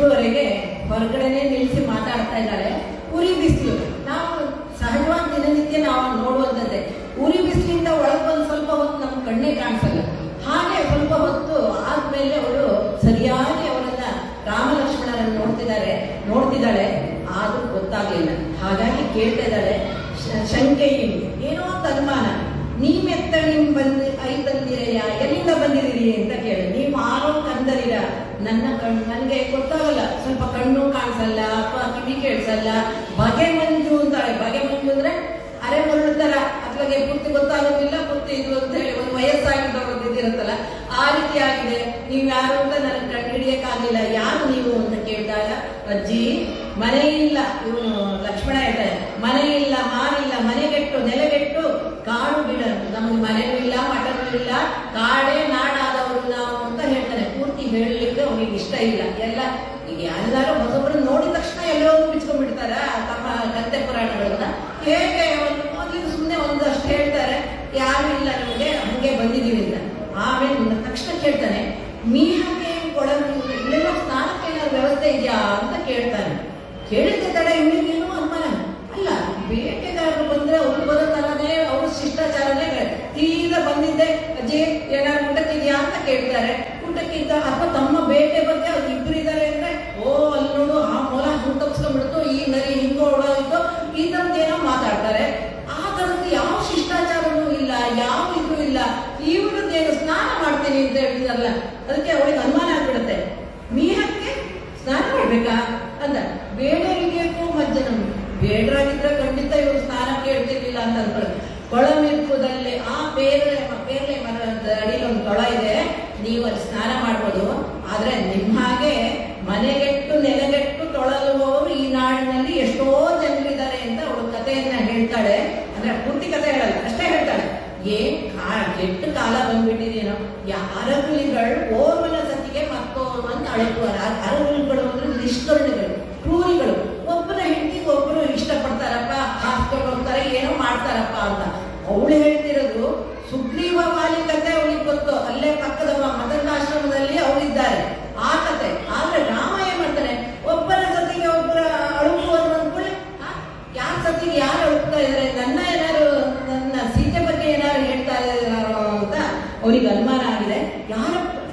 ಇಷ್ಟುವರೆಗೆ ಹೊರಗಡೆನೆ ನಿಲ್ಲಿಸಿ ಮಾತಾಡ್ತಾ ಇದ್ದಾರೆ ಉರಿ ಬಿಸಿಲು ನಾವು ಸಹಜವಾಗಿ ದಿನನಿತ್ಯ ನಾವು ನೋಡುವಂಥದ್ದೇ ಉರಿ ಬಿಸಿಲಿಂದ ಒಳಗೆ ಬಂದು ಸ್ವಲ್ಪ ಹೊತ್ತು ನಮ್ಮ ಕಣ್ಣೇ ಕಾಣಿಸಲ್ಲ ಹಾಗೆ ಸ್ವಲ್ಪ ಹೊತ್ತು ಆದ್ಮೇಲೆ ಅವಳು ಸರಿಯಾಗಿ ಅವರನ್ನ ರಾಮ ಲಕ್ಷ್ಮಣರನ್ನು ನೋಡ್ತಿದ್ದಾರೆ ನೋಡ್ತಿದ್ದಾಳೆ ಆದ್ರೂ ಗೊತ್ತಾಗ್ಲಿಲ್ಲ ಹಾಗಾಗಿ ಕೇಳ್ತಾ ಇದ್ದಾಳೆ ಶ- ಶಂಕೆಯು ಏನೋ ಒಂದು ಅನುಮಾನ ನೀವೆತ್ತ ನಿಮ್ ಬಂದು ಐ ತಂದಿರಯ್ಯ ಎಲ್ಲಿಂದ ಬಂದಿದ್ದೀರಿ ಅಂತ ಕೇಳಿ ನೀವು ಆರೋ ಕಂದರಿರ ನನ್ನ ಕಣ್ಣು ನನಗೆ ಗೊತ್ತಾಗಲ್ಲ ಸ್ವಲ್ಪ ಕಣ್ಣು ಕಾಣಿಸಲ್ಲ ಅಥವಾ ಕಿವಿ ಕೇಳಿಸಲ್ಲ ಬಗೆ ಮಂಜು ಅಂತಾಳೆ ಬಗೆ ಮಂಜು ಅಂದ್ರೆ ಅರೆ ತರ ಅತ್ಲಾಗೆ ಪೂರ್ತಿ ಗೊತ್ತಾಗೋದಿಲ್ಲ ಪೂರ್ತಿ ಇದು ಅಂತ ಹೇಳಿ ಒಂದು ವಯಸ್ಸಾಗಿದ್ದವ್ರು ಇದಿರುತ್ತಲ್ಲ ಆ ರೀತಿ ಆಗಿದೆ ನೀವು ಯಾರು ಅಂತ ನನಗೆ ಕಂಡು ಹಿಡಿಯಕ್ಕಾಗಲಿಲ್ಲ ಯಾರು ನೀವು ಅಂತ ಕೇಳಿದಾಗ ಅಜ್ಜಿ ಮನೆ ಇಲ್ಲ ಇವನು ಲಕ್ಷ್ಮಣ ಹೇಳ್ತಾರೆ ಮನೆ ಇಲ್ಲ ಮಾರಿಲ್ಲ ಮನೆಗೆಟ್ಟು ನೆಲೆಗೆಟ್ಟು ಕಾಡು ಗಿಡ ನಮಗೆ ಮನೆನೂ ಇಲ್ಲ ಮಠನೂ ಇಲ್ಲ ಕಾಡೇ ನಾಡಾದವರು ನಾವು ಅಂತ ಹೇಳ್ತಾನೆ ಪೂರ್ತಿ ಹೇಳಲಿಕ್ಕೆ ಅವನಿಗೆ ಇಷ್ಟ ಇಲ್ಲ ಎಲ್ಲ ಈಗ ಯಾರು ಹೊಸೊಬ್ಬರು ನೋಡಿದ ತಕ್ಷಣ ಎಲ್ಲೋ ಬಿಚ್ಕೊಂಡ್ಬಿಡ್ತಾರ ತಮ್ಮ ಕತ್ತೆ ಪುರಾಣಗಳನ್ನ ಹೇಗೆ ಒಂದು ಮೊದಲಿಗೆ ಸುಮ್ಮನೆ ಒಂದಷ್ಟು ಹೇಳ್ತಾರೆ ಯಾರು ಇಲ್ಲ ನಮಗೆ ಹಂಗೆ ಬಂದಿದೀವಿ ಅಂತ ಆಮೇಲೆ ನನ್ನ ತಕ್ಷಣ ಕೇಳ್ತಾನೆ ಮೀನಿಗೆ ಕೊಡಲು ಇಲ್ಲೆಲ್ಲ ಸ್ನಾನಕ್ಕೆ ಏನಾದ್ರು ವ್ಯವಸ್ಥೆ ಇದೆಯಾ ಅಂತ ಕೇಳ್ತಾನೆ ಕೇಳಿದ ತಡ ಇವನಿಗೇನು ಅನುಮಾನ ಅಲ್ಲ ಬೇಟೆಗಾರರು ಬಂದ್ರೆ ಅವ್ರು ಬರೋ ತರನೇ ಅವ್ರ ಶಿಷ್ಟಾಚಾರನೇ ಬೇರೆ. ತೀರಾ ಬಂದಿದ್ದೆ ಅಜ್ಜಿ ಏನಾದ್ರು ಊಟಕ್ಕಿದ್ಯಾ ಅಂತ ಕೇಳ್ತಾರೆ ಊಟಕ್ಕಿದ್ದ ಅಥವಾ ತಮ್ಮ ಬೇಟೆ ಬಗ್ಗೆ ಅವ್ರು ಇಬ್ರು ಇದ್ದಾರೆ ಅಂದ್ರೆ ಓ ಅಲ್ಲಿ ನೋಡು ಆ ಮೊಲ ಹುಟ್ಟು ತಪ್ಸ್ಕೊಂಡ್ಬಿಡ್ತು ಈ ನರಿ ಹಿಂಗ ಓಡೋಯ್ತು ಈ ಥರದ್ದು ಏನೋ ಮಾತಾಡ್ತಾರೆ ಆ ಥರದ್ದು ಯಾವ ಶಿಷ್ಟಾಚಾರನೂ ಇಲ್ಲ ಯಾವ ಇದು ಇಲ್ಲ ಇವ್ರದ್ದೇನು ಸ್ನಾನ ಮಾಡ್ತೀನಿ ಅಂತ ಹೇಳ್ತಿದಾರಲ್ಲ ಅದಕ್ಕೆ ಅವಳಿಗೆ ಅನುಮಾನ ಆಗ್ಬಿಡುತ್ತೆ ಮೀಹಕ್ಕೆ ಸ್ನಾನ ಮಾಡ್ಬೇಕಾ ಅಂದ ಬೇಡರಿಗೆ ಮಜ್ಜನ ಬೇಡರಾಗಿದ್ರೆ ಖಂಡಿತ ಇವರು ಸ್ನಾನ ಕೇಳ್ತಿರ್ಲಿಲ್ಲ ಅಂತ ಅನ್ಕೊಳ್ಳಿ ಕೊಳಮಿರ್ಪುದಲ್ಲಿ ಆ ಪೇರಳೆ ಪೇರಳೆ ಮರದ ಅಡಿಯಲ್ಲಿ ಒಂದು ಕೊಳ ಇದೆ ನೀವು ಅಲ್ಲಿ ಸ್ನಾನ ಮಾಡ್ಬೋದು ಆದ್ರೆ ನಿಮ್ಮ ಹಾಗೆ ಮನೆಗೆಟ್ಟು ನೆಲೆಗೆಟ್ಟು ತೊಳಲುವವರು ಈ ನಾಡಿನಲ್ಲಿ ಎಷ್ಟೋ ಜನರಿದ್ದಾರೆ ಅಂತ ಅವಳು ಕಥೆಯನ್ನ ಹೇಳ್ತಾಳೆ ಅಂದ್ರೆ ಪೂರ್ತಿ ಕಥೆ ಹೇಳಲ್ಲ ಅಷ್ಟೇ ಹೇಳ್ತಾಳೆ ಏನ್ ಕಾ- ಕೆಟ್ಟ ಕಾಲ ಬಂದ್ಬಿಟ್ಟಿದೇನೋ ಅರಗುಲಿಗಳು ಓರ್ವನ ಸತಿಗೆ ಮತ್ತೋರ್ವನ್ ಅಳೆಯುವರು ಅರಗುಲಿಗಳು ಅಂದ್ರೆ ನಿಷ್ಕರುಣಿಗಳು ಕ್ರೂರಿಗಳು ಒಬ್ಬರ ಹೆಂಡತಿಗೆ ಒಬ್ಬರು ಇಷ್ಟಪಡ್ತಾರಪ್ಪ ಹಾಸ್ಕೊಂಡು ಹೋಗ್ತಾರೆ ಏನೋ ಮಾಡ್ತಾರಪ್ಪ ಅಂತ ಅವಳು ಹೇಳ್ತಿರೋದು ಸುಗ್ರೀವ ವಾಲಿ ಕತೆ ಅವಳಿಗೆ ಗೊತ್ತು ಅಲ್ಲೇ ಪಕ್ಕದ ಮದನಾಶ್ರಮದಲ್ಲಿ ಅವರಿದ್ದಾರೆ ಆ ಕತೆ ಆದ್ರೆ ರಾಮ ಏನ್ ಮಾಡ್ತಾನೆ ಒಬ್ಬರ ಸತಿಗೆ ಒಬ್ಬರ ಅಳುಕುವರು ಅಂದ್ಕೊಳ್ಳಿ ಯಾರ ಸತಿಗೆ ಯಾರು ಅಳುಕ್ತಾ ಇದಾರೆ ನನ್ನ ಏನಾರು ನನ್ನ ಸೀತೆ ಬಗ್ಗೆ ಏನಾರು ಹೇಳ್ತಾ ಇದಾರೋ ಅಂತ ಅವನಿಗೆ ಅನುಮಾನ ಆಗಿದೆ ಯಾರ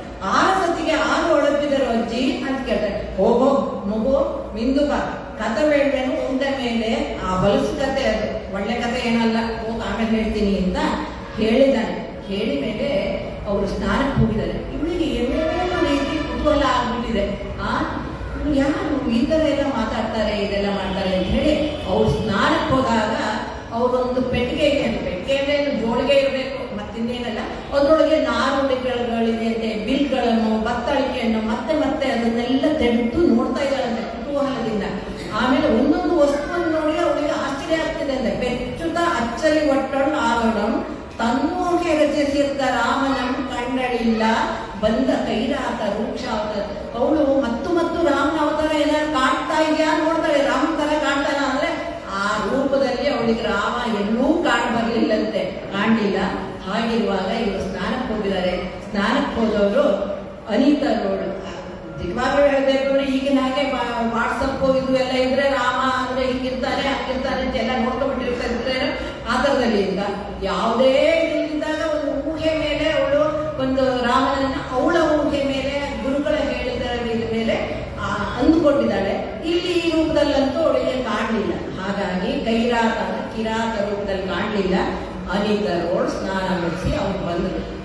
ಆ ಸತಿಗೆ ಆರು ಒಳಪಿದರು ಅಜ್ಜಿ ಅಂತ ಕೇಳ್ತಾರೆ ಹೋಗೋ ಮಗು ಮಿಂದು ಬಾ ಕತೆ ಬೇಡವೇನು ಉಂಡ ಮೇಲೆ ಆ ಹೊಲಸು ಕತೆ ಅದು ಒಳ್ಳೆ ಕತೆ ಏನಲ್ಲ ಹೋಗಿ ಆಮೇಲೆ ಹೇಳ್ತೀನಿ ಅಂತ ಹೇಳಿದ್ದಾನೆ ಹೇಳಿ ಮೇಲೆ ಅವರು ಸ್ನಾನಕ್ಕೆ ಹೋಗಿದ್ದಾರೆ ಇವಳಿಗೆ ಏನೇನೋ ರೀತಿ ಕುತೂಹಲ ಆಗ್ಬಿಟ್ಟಿದೆ ಆ ಇವ್ರು ಯಾರು ಈ ಥರ ಎಲ್ಲ ಮಾತಾಡ್ತಾರೆ ಇದೆಲ್ಲ ಮಾಡ್ತಾರೆ ಅಂತ ಹೇಳಿ ಅವ್ರು ಸ್ನಾನಕ್ಕೆ ಹೋದಾಗ ಅವರೊಂದು ಪೆಟ್ಟಿಗೆ ಇದೆ ಅಂತ ಪೆಟ್ಟಿಗೆ ಅಂದ್ರೆ ಏನು ಜೋಳಿಗೆ ಇರಬೇಕು ಮತ್ತಿನ್ನೇನಲ್ಲ ಅದರೊಳಗೆ ನಾರುಗಳಿದೆ ಅಂತೆ ಬಿಲ್ಗಳನ್ನು ಬತ್ತಳಿಕೆಯನ್ನು ಮತ್ತೆ ಮತ್ತೆ ಅದನ್ನೆಲ್ಲ ತೆಗೆದು ನೋಡ್ತಾ ಇದ್ದಾಳಂತೆ ಕುತೂಹಲದಿಂದ ಆಮೇಲೆ ಒಂದೊಂದು ವಸ್ತುವನ್ನು ನೋಡಿ ಅವಳಿಗೆ ಆಶ್ಚರ್ಯ ಆಗ್ತಿದೆ ಅಂತೆ ಬೆಚ್ಚುತ ಅಚ್ಚರಿ ಒಟ್ಟಳು ಆಗಣಂ ತನ್ನೋಗೆ ರಚಿಸಿರ್ತ ರಾಮನಂ ಕಂಡಳಿಲ್ಲ ಬಂದ ಕೈರಾತ ರೂಕ್ಷ ಅವತಾರ ಅವಳು ಮತ್ತು ಮತ್ತು ರಾಮನ ಅವತಾರ ಏನಾದ್ರು ಕಾಣ್ತಾ ಇದೆಯಾ ನೋಡ್ತಾಳೆ ರಾಮನ ತರ ಕಾಣ್ತಾನ ಅಂದ್ರೆ ಆ ರೂಪದಲ್ಲಿ ಅವಳಿಗೆ ರಾಮ ಎಲ್ಲೂ ಕಾಣ್ ಬರ್ಲಿಲ್ಲಂತೆ ಕಾಣಲಿಲ್ಲ ಹಾಗಿರುವಾಗ ಇವರು ಸ್ನಾನಕ್ಕೆ ಹೋಗಿದ್ದಾರೆ ಸ್ನಾನಕ್ಕೆ ಹೋದವರು ಅನಿತರೋಳು ನಿಜವಾಗ್ಲೂ ಹೇಳ್ಬೇಕು ಅಂದ್ರೆ ಈಗಿನ ಹಾಗೆ ವಾಟ್ಸಪ್ ಇದು ಎಲ್ಲ ಇದ್ರೆ ರಾಮ ಅಂದ್ರೆ ಹಿಂಗಿರ್ತಾನೆ ಹಂಗಿರ್ತಾನೆ ಅಂತ ಎಲ್ಲ ನೋಡ್ಕೊಂಡ್ಬಿಟ್ಟಿರ್ತಾರೆ ಆ ಥರದಲ್ಲಿ ಇಲ್ಲ ಯಾವುದೇ ಇದ್ದಾಗ ಒಂದು ಊಹೆ ಮೇಲೆ ಅವಳು ಒಂದು ರಾಮನನ್ನ ಅವಳ ಊಹೆ ಮೇಲೆ ಗುರುಗಳ ಹೇಳಿದ ಇದ್ರ ಮೇಲೆ ಆ, ಅಂದುಕೊಂಡಿದ್ದಾಳೆ ಇಲ್ಲಿ ಈ ರೂಪದಲ್ಲಂತೂ ಅವಳಿಗೆ ಕಾಣಲಿಲ್ಲ ಹಾಗಾಗಿ ಕೈರಾತ ಕಿರಾತ ರೂಪದಲ್ಲಿ ಕಾಣಲಿಲ್ಲ ಅನಿತರೋಳು ಸ್ನಾನ ಮಾಡಿಸಿ ಅವ್ರು ಬಂದರು